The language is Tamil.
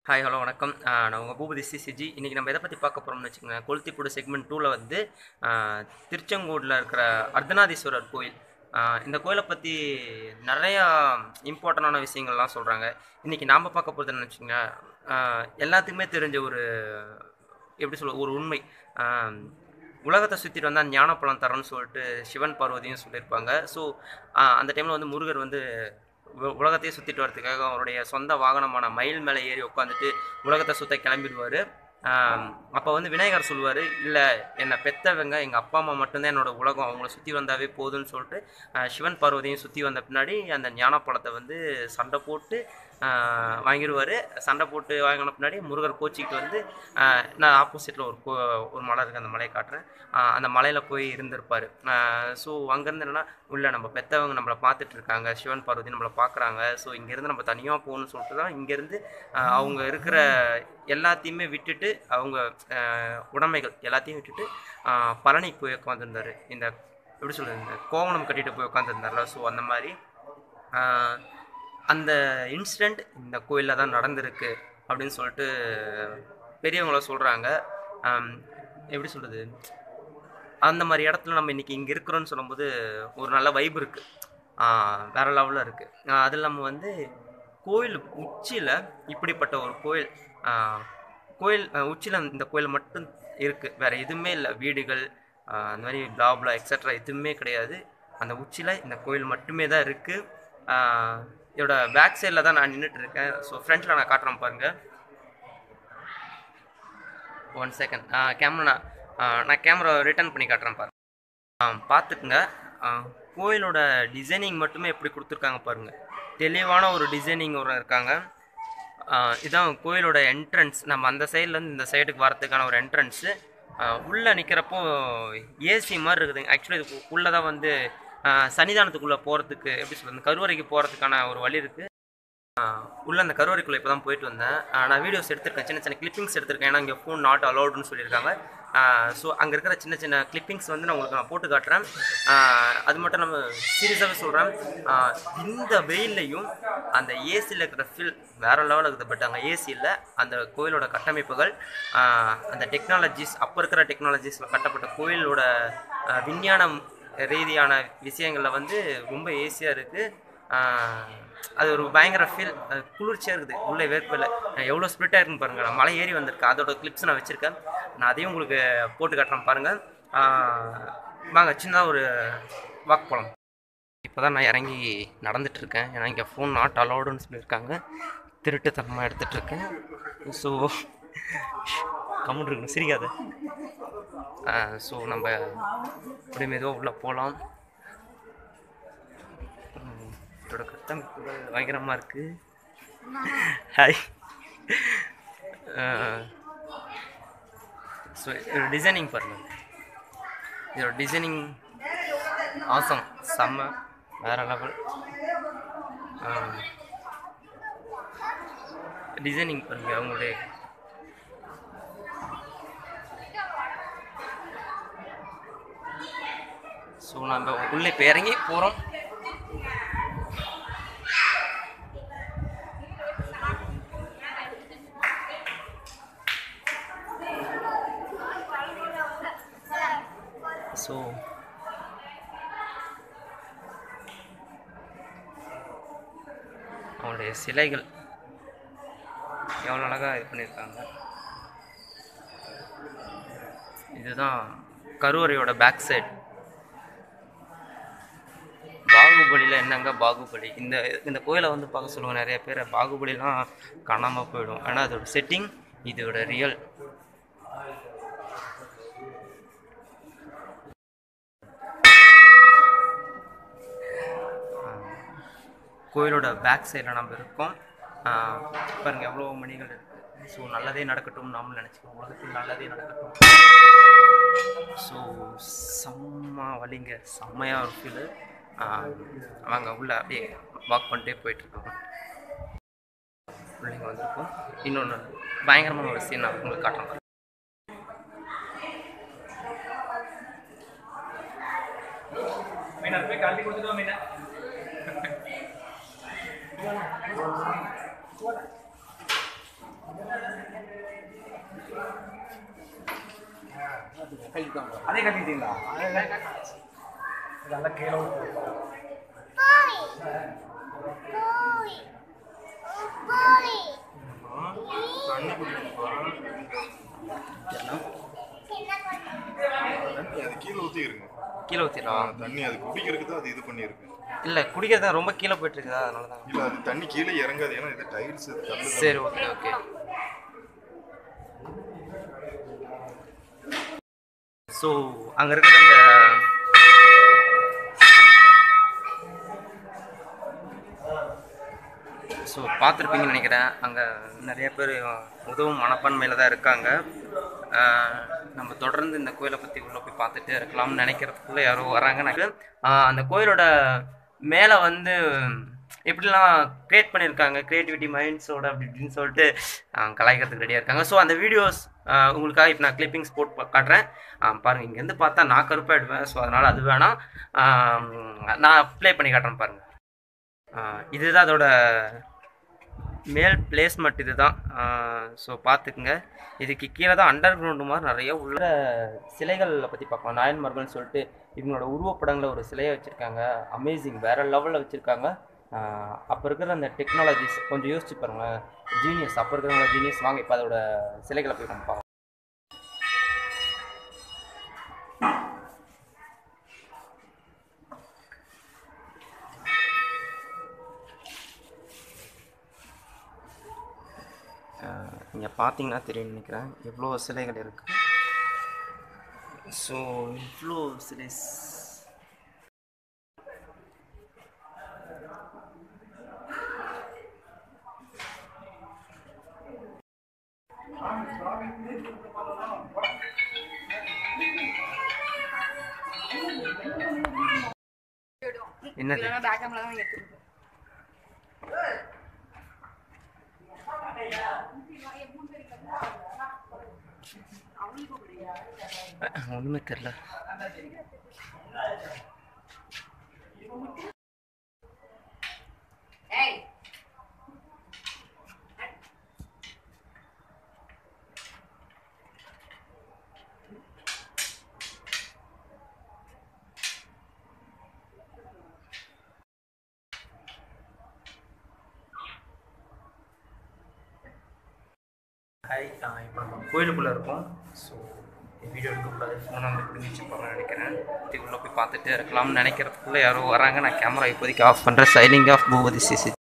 ஹாய் ஹலோ வணக்கம் ஆஹ் நான் உங்கள் பூபதி சிசிஜி இன்றைக்கி நம்ம எதை பற்றி பார்க்க போகிறோம்னு வச்சுக்கோங்க கொளுத்திப்பூடு செக்மெண்ட் டூவில் வந்து ஆஹ் திருச்செங்கோடில் இருக்கிற அர்த்தநாதீஸ்வரர் கோயில் ஆஹ் இந்த கோயிலை பற்றி நிறையா இம்பார்ட்டண்டான விஷயங்கள்லாம் சொல்கிறாங்க இன்றைக்கி நாம் பார்க்க போகிறது என்னன்னு வச்சுக்கோங்க ஆஹ் எல்லாத்துக்குமே தெரிஞ்ச ஒரு எப்படி சொல்ல ஒரு உண்மை ஆஹ் உலகத்தை சுற்றிட்டு வந்தால் ஞானப்பழம் தரேன்னு சொல்லிட்டு சிவன் பார்வதியும் சொல்லியிருப்பாங்க ஸோ அந்த டைமில் வந்து முருகர் வந்து உ- உலகத்தையே சுற்றிட்டு வரதுக்காக அவருடைய சொந்த வாகனமான மயில் மேலே ஏறி உட்காந்துட்டு உலகத்தை சுத்த கிளம்பிடுவார் அப்போ வந்து விநாயகர் சொல்லுவார் இல்லை என்னை பெத்தவங்க எங்கள் அப்பா அம்மா மட்டும்தான் என்னோட உலகம் அவங்கள சுற்றி வந்தாவே போதும்னு சொல்லிட்டு ஆஹ் சிவன் பார்வதியும் சுற்றி வந்த பின்னாடி அந்த ஞானப்பழத்தை வந்து சண்டை போட்டு வாங்கிடுவார் சண்டை போட்டு வாங்கின பின்னாடி முருகர் கோச்சிக்கிட்டு வந்து ஆஹ் நான் ஆப்போசிட்டில் ஒரு கோ ஒரு மலை இருக்குது அந்த மலையை காட்டுறேன் ஆஹ் அந்த மலையில் போய் இருந்திருப்பார் ஸோ அங்கேருந்து என்னென்னா உள்ள நம்ம பெற்றவங்க நம்மளை பார்த்துட்டு இருக்காங்க சிவன் பார்வதி நம்மளை பார்க்குறாங்க ஸோ இங்கேருந்து நம்ம தனியாக போகணும்னு சொல்லிட்டு தான் இங்கேருந்து ஆஹ் அவங்க இருக்கிற எல்லாத்தையுமே விட்டுட்டு அவங்க ஆஹ் உடைமைகள் எல்லாத்தையும் விட்டுட்டு ஆஹ் பழனிக்கு போய் உட்காந்துருந்தாரு இந்த எப்படி சொல்கிறது இந்த கோவணம் கட்டிட்டு போய் உட்காந்துருந்தார்ல ஸோ அந்த மாதிரி ஆஹ் அந்த இன்சிடெண்ட் இந்த கோயிலில் தான் நடந்திருக்கு அப்படின்னு சொல்லிட்டு பெரியவங்கள சொல்கிறாங்க எப்படி சொல்கிறது அந்த மாதிரி இடத்துல நம்ம இன்றைக்கி இங்கே இருக்கிறோன்னு சொல்லும்போது ஒரு நல்ல வைப் இருக்குது வேறு லெவலில் இருக்குது அது இல்லாமல் வந்து கோயில் உச்சியில் இப்படிப்பட்ட ஒரு கோயில் ஆஹ் கோயில் உச்சியில் இந்த கோயில் மட்டும் இருக்குது வேறு எதுவுமே இல்லை வீடுகள் ஆஹ் அந்த மாதிரி பிளாப்லா எக்ஸட்ரா எதுவுமே கிடையாது அந்த உச்சியில் இந்த கோயில் மட்டுமே தான் இருக்குது இதோட பேக் சைடில் தான் நான் நின்றுட்டு இருக்கேன் ஸோ ஃப்ரண்ட்டில் நான் காட்டுறேன் பாருங்கள் ஒன் செகண்ட் கேமரா நான் கேமரா ரிட்டர்ன் பண்ணி காட்டுறேன் பாருங்க ஆ பார்த்துக்குங்க ஆ, கோயிலோட டிசைனிங் மட்டுமே எப்படி கொடுத்துருக்காங்க பாருங்கள் தெளிவான ஒரு டிசைனிங் ஒரு இருக்காங்க ஆ, இதான் கோயிலோட என்ட்ரன்ஸ் நம்ம அந்த சைட்லேருந்து இந்த சைடுக்கு வரதுக்கான ஒரு என்ட்ரன்ஸு உள்ளே நிற்கிறப்போ ஏசி மாதிரி இருக்குது ஆக்சுவலி இது உள்ளே தான் வந்து ஆ, சன்னிதானத்துக்குள்ளே போகிறதுக்கு எப்படி சொல்கிறது கருவறைக்கு போகிறதுக்கான ஒரு வழி இருக்குது உள்ள அந்த கருவறைக்குள்ளே இப்போ தான் போயிட்டு வந்தேன் ஆஹ் நான் வீடியோஸ் எடுத்திருக்கேன் சின்ன சின்ன கிளிப்பிங்ஸ் எடுத்திருக்கேன் ஏன்னா இங்கே ஃபோன் நாட் அலௌடுன்னு சொல்லியிருக்காங்க ஸோ அங்கே இருக்கிற சின்ன சின்ன கிளிப்பிங்ஸ் வந்து நான் உங்களுக்கு நான் போட்டு காட்டுறேன் ஆஹ் அது மட்டும் நம்ம சீரியஸாகவே சொல்கிறேன் இந்த வெயில்லையும் அந்த ஏசியில் இருக்கிற ஃபீல் வேறு லெவலில் இருக்குது பட் அங்கே ஏசி இல்லை அந்த கோயிலோட கட்டமைப்புகள் ஆஹ் அந்த டெக்னாலஜிஸ் அப்போ இருக்கிற டெக்னாலஜிஸில் கட்டப்பட்ட கோயிலோட ஆஹ் விஞ்ஞானம் ரீதியான விஷயங்களில் வந்து ரொம்ப ஈஸியாக இருக்குது அது ஒரு பயங்கர ஃபீல் குளிர்ச்சியாக இருக்குது உள்ளே வேர்ப்பில் எவ்வளோ ஸ்பிரிட்டாக இருக்குன்னு பாருங்கள் நான் மலை ஏறி வந்திருக்கேன் அதோட கிளிப்ஸ் நான் வச்சுருக்கேன் நான் அதையும் உங்களுக்கு போட்டு காட்டுறேன் பாருங்கள் வாங்க சின்னதாக ஒரு வாக் போகலாம் இப்போ தான் நான் இறங்கி நடந்துட்டு இருக்கேன் ஏன்னா இங்கே ஃபோன் நாட் அலௌடுன்னு சொல்லியிருக்காங்க திருட்டுத்தனமாக எடுத்துகிட்டு இருக்கேன் ஸோ கம்முன்னு இருக்கணும் சிரிக்காத ஸோ நம்ம அப்படியே மெதுவாக உள்ளே போகலாம் ம், இதோட கட்டமைப்புகள் பயங்கரமாக இருக்கு ஹாய் ஸோ இதோட டிசைனிங் பாருங்க இதோட டிசைனிங் ஆசம் செம்ம வேற லெவல் டிசைனிங் பாருங்க அவங்களுடைய ஸோ நம்ம உள்ளே இப்போ இறங்கி போகிறோம் ஸோ அவங்களுடைய சிலைகள் எவ்வளோ அழகாக இது பண்ணியிருக்காங்க இதுதான் கருவறையோட பேக் சைடு பாகுபலியில் என்னங்க பாகுபலி இந்த இந்த கோயிலை வந்து பார்க்க சொல்லுவாங்க நிறைய பேர் பாகுபலிலாம் காணாமல் போயிடும் ஆனால் அதோட செட்டிங் இதோட ரியல் கோயிலோட பேக் சைடில் நம்ம இருக்கோம் ஆஹ் பாருங்க எவ்வளோ மணிகள் இருக்குது ஸோ நல்லதே நடக்கட்டும் நாமளும் நினச்சிக்கோம் உலகத்தில் நல்லதே நடக்கட்டும் ஸோ செம்ம வலிங்க செம்மையாக ஒரு ஃபீலு அவங்க உள்ள அப்படியே வாக் பண்ணிட்டே போயிட்டுருக்காங்க பிள்ளைங்க வந்திருக்கோம் இன்னொன்று பயங்கரமான ஒரு சீன் நான் உங்களுக்கு காட்டுறேன் மீனா போய் கழட்டி கொடுத்துட்டு வா மீனா கழித்தாங்க அதே கட்டிட்டீங்களா இதெல்லாம் கீழே தண்ணி அது கீழே ஊற்றிருங்க கீழே ஊற்றிடலாம் தண்ணி அது குடிக்கிறதுக்கு தான் அது இது பண்ணியிருக்கு இல்லை குடிக்கிறது ரொம்ப கீழே போயிட்டு இருக்குதா அதனால தான் இல்லை அது தண்ணி கீழே இறங்காது ஏன்னா இது டைல்ஸ் கல்லு சரி ஓகே ஓகே ஸோ அங்கே இருக்கிற அந்த ஸோ பார்த்துருப்பீங்கன்னு நினைக்கிறேன் அங்கே நிறைய பேர் உதவும் மனப்பான்மையில் தான் இருக்காங்க ஆஹ் நம்ம தொடர்ந்து இந்த கோயிலை பற்றி உள்ளே போய் பார்த்துட்டே இருக்கலாம்னு நினைக்கிறதுக்குள்ளே யாரோ வராங்க எனக்கு ஆஹ் அந்த கோயிலோட மேலே வந்து எப்படிலாம் க்ரியேட் பண்ணியிருக்காங்க க்ரியேட்டிவிட்டி மைண்ட்ஸோட அப்படி இப்படின்னு சொல்லிட்டு ஆஹ் கலாய்க்கிறதுக்கு ரெடியாக இருக்காங்க ஸோ அந்த வீடியோஸ் உங்களுக்காக இப்போ நான் கிளிப்பிங்ஸ் போட்டு பா- காட்டுறேன் ஆஹ் பாருங்க இங்கேருந்து பார்த்தா நான் கருப்பாயிடுவேன் ஸோ அதனால் அது வேணாம் ஆஹ் நான் ப்ளே பண்ணி காட்டுறேன் பாருங்க ஆஹ் இதுதான் அதோட மேல் பிளேஸ்மெண்ட் இதுதான் ஸோ பார்த்துக்குங்க இதுக்கு கீழே தான் அண்டர் கிரவுண்டு மாதிரி நிறைய உள்ள சிலைகளை பற்றி பார்க்கலாம் நாயன்மார்கள்னு சொல்லிட்டு இவங்களோட உருவப்படங்களை ஒரு சிலையை வச்சுருக்காங்க அமேசிங் வேறு லெவலில் வச்சுருக்காங்க அப்போ இருக்கிற அந்த டெக்னாலஜிஸ் கொஞ்சம் யோசிச்சு பாருங்களேன் ஜீனியஸ் அப்போ இருக்கிறவங்க ஜீனியஸ் வாங்க இப்போ அதோட சிலைகளை போய் நம்ம பார்க்கலாம் நீங்கள் பார்த்தீங்கன்னா தெரியும் நினைக்கிறேன் எவ்வளோ சிலைகள் இருக்குது ஸோ இவ்வளோ சிலை என்னது பேக் கேமரா தான் எடுத்துருக்கோம் ஒன்றுமே தெரில ஏய் ஹாய் இப்போ நம்ம கோயிலுக்குள்ளே இருக்கோம் ஸோ வீடியோ எடுக்கக்கூடாது ஃபோனை வந்து பிடிச்சி வச்சுப்பாங்கன்னு நினைக்கிறேன் இதுக்குள்ளே போய் பார்த்துட்டே இருக்கலாம்னு நினைக்கிறதுக்குள்ளே யாரோ வராங்க நான் கேமரா இப்போதைக்கு ஆஃப் பண்ணுறேன் சைனிங் ஆஃப் பூபதி சிசி